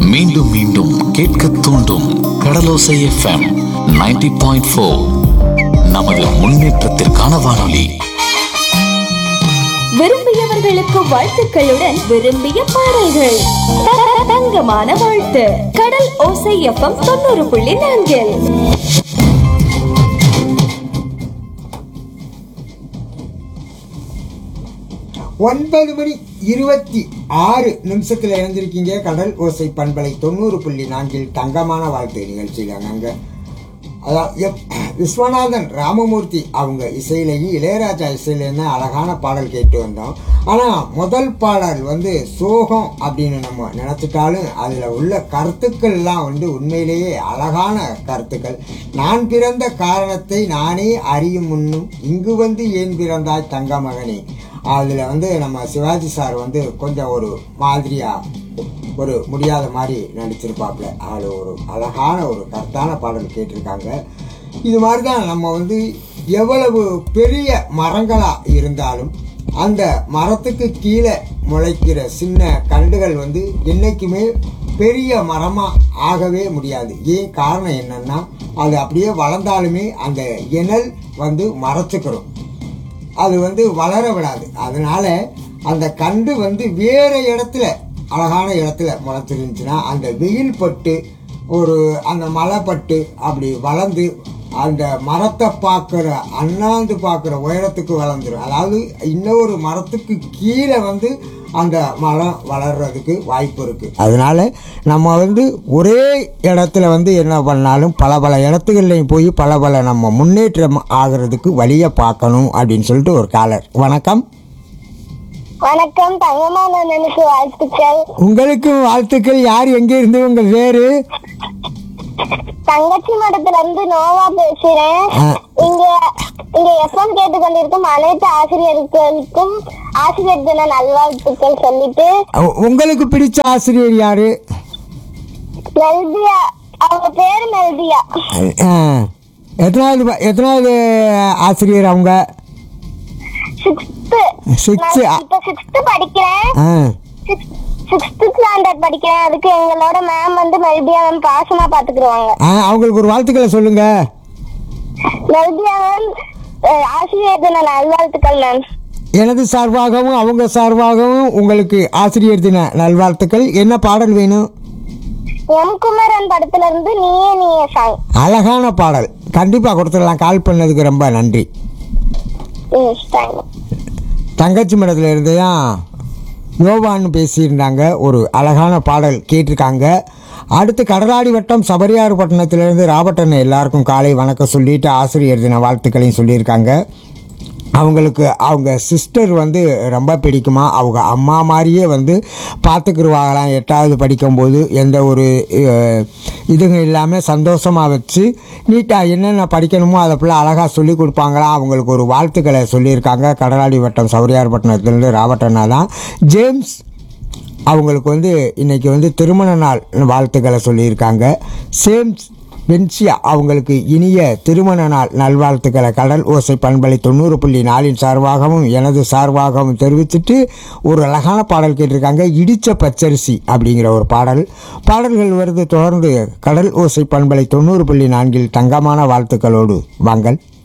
மீண்டும் மீண்டும் கேட்க தூண்டும் கடலோசை எஃப்எம் 90.4 பாயிண்ட் ஃபோர் நமது முன்னேற்றத்திற்கான வானொலி விரும்பியவர்களுக்கு வாழ்த்துக்களுடன் விரும்பிய பாடல்கள் த- தங்கமான வாழ்த்து கடல் ஓசை எஃப்எம் தொண்ணூறு புள்ளி நான்கில் ஒன்பது மணி இருபத்தி ஆறு நிமிஷத்துல இணைஞ்சிருக்கீங்க கடல் ஓசை பண்பலை தொண்ணூறு புள்ளி நான்கில் தங்கமான வாழ்த்து நிகழ்ச்சியில அங்க அதான் எப் விஸ்வநாதன் ராமமூர்த்தி அவங்க இசையிலையும் இளையராஜா இசையிலேருந்து அழகான பாடல் கேட்டு வந்தோம் ஆனால் முதல் பாடல் வந்து சோகம் அப்படின்னு நம்ம நினச்சிட்டாலும் அதில் உள்ள கருத்துக்கள்லாம் வந்து உண்மையிலேயே அழகான கருத்துக்கள் நான் பிறந்த காரணத்தை நானே அறியும் முன்னும் இங்கு வந்து ஏன் பிறந்தாய் தங்க மகனே அதில் வந்து நம்ம சிவாஜி சார் வந்து கொஞ்சம் ஒரு மாதிரியாக ஒரு முடியாத மாதிரி நடிச்சிருப்பாப்புல அது ஒரு அழகான ஒரு கருத்தான பாடல் கேட்டிருக்காங்க இது மாதிரி தான் நம்ம வந்து எவ்வளவு பெரிய மரங்களாக இருந்தாலும் அந்த மரத்துக்கு கீழே முளைக்கிற சின்ன கண்டுகள் வந்து என்றைக்குமே பெரிய மரமாக ஆகவே முடியாது ஏன் காரணம் என்னன்னா அது அப்படியே வளர்ந்தாலுமே அந்த இணல் வந்து மறைச்சுக்கிறோம் அது வந்து வளர விடாது அதனால அந்த கண்டு வந்து வேற இடத்துல அழகான இடத்துல முளைச்சிருந்துச்சுன்னா அந்த வெயில் பட்டு ஒரு அந்த மழை பட்டு அப்படி வளர்ந்து அந்த மரத்தை பார்க்குற அண்ணாந்து பார்க்குற உயரத்துக்கு வளர்ந்துடும் அதாவது இன்னொரு மரத்துக்கு கீழே வந்து அந்த மரம் வளர்றதுக்கு வாய்ப்பு இருக்குது அதனால நம்ம வந்து ஒரே இடத்துல வந்து என்ன பண்ணாலும் பல பல இடத்துகள்லையும் போய் பல பல நம்ம முன்னேற்றம் ஆகிறதுக்கு வழியை பார்க்கணும் அப்படின்னு சொல்லிட்டு ஒரு காலர் வணக்கம் வணக்கம் தங்கமானனுக்கு வாழ்த்துக்கள் உங்களுக்கும் வாழ்த்துக்கள் யார் எங்கே இருந்து உங்கள் வேறு தங்கச்சி மடத்துல இருந்து நோவா பேசுறேன் ஆ. இங்க இங்க எஃப்எம் கேட்டு கொண்டிருக்கும் அனைத்து ஆசிரியர்களுக்கும் ஆசிரியர் தின நல்வாழ்த்துக்கள் சொல்லிட்டு உ- உங்களுக்கு பிடிச்ச ஆசிரியர் யாரு மெல்தியா அவங்க பேரு மெல்தியா ஆ, எத்தனாவது ப- எத்தனாவது ஆசிரியர் அவங்க சிக்ஸ்த்து Sixth. இப்ப சிக்ஸ்த் படிக்கிறேன் ஆ சிக்ஸ்த் ஸ்டாண்டர்ட் படிக்கிறேன் அதுக்கு எங்களோட மேம் வந்து மெல்தியா மேம் பாசமா பாத்துக்குருவாங்க ஆ அவங்களுக்கு ஒரு வாழ்த்துக்களை சொல்லுங்க மெல்தியா மேம் அஹ், ஆசிரியர் தின நல்வாழ்த்துக்கள் மேம் எனது சார்பாகவும் அவங்க சார்பாகவும் உங்களுக்கு ஆசிரியர் தின நல்வாழ்த்துக்கள் என்ன பாடல் வேணும் எம் குமரன் படத்துல இருந்து நீயே நீயே சாங் அழகான பாடல் கண்டிப்பாக கொடுத்துடலாம் கால் பண்ணதுக்கு ரொம்ப நன்றி ம் தேங்க்யூ தங்கச்சி மடத்தில் இருந்து தான் யோவான்னு பேசியிருந்தாங்க ஒரு அழகான பாடல் கேட்டிருக்காங்க அடுத்து கடலாடி வட்டம் சபரியாறு பட்டணத்திலிருந்து ராபர்டன் எல்லாருக்கும் காலை வணக்கம் சொல்லிட்டு ஆசிரியர் தின வாழ்த்துக்களையும் சொல்லியிருக்காங்க அவங்களுக்கு அவங்க சிஸ்டர் வந்து ரொம்ப பிடிக்குமா அவங்க அம்மா மாதிரியே வந்து பார்த்துக்கிருவாங்களாம் எட்டாவது படிக்கும்போது எந்த ஒரு அஹ், இதுங்க இல்லாமல் சந்தோஷமாக வச்சு நீட்டாக என்னென்ன படிக்கணுமோ அதை ஃபுல்லாக அழகாக சொல்லி கொடுப்பாங்களாம் அவங்களுக்கு ஒரு வாழ்த்துக்களை சொல்லியிருக்காங்க கடலாடி வட்டம் சௌரியார் பட்டணத்துலேருந்து ராவட்டனா தான் ஜேம்ஸ் அவங்களுக்கு வந்து இன்னைக்கு வந்து திருமண நாள் வாழ்த்துக்களை சொல்லியிருக்காங்க சேம்ஸ் பென்சியா அவங்களுக்கு இனிய திருமண நாள் நல்வாழ்த்துக்களை கடல் ஓசை பண்பலை தொண்ணூறு புள்ளி நாலின் சார்பாகவும் எனது சார்பாகவும் தெரிவித்துட்டு ஒரு அழகான பாடல் கேட்டிருக்காங்க இடிச்ச பச்சரிசி அப்படிங்கிற ஒரு பாடல் பாடல்கள் வருது தொடர்ந்து கடல் ஓசை பண்பலை தொண்ணூறு புள்ளி நான்கில் தங்கமான வாழ்த்துக்களோடு வாங்கள்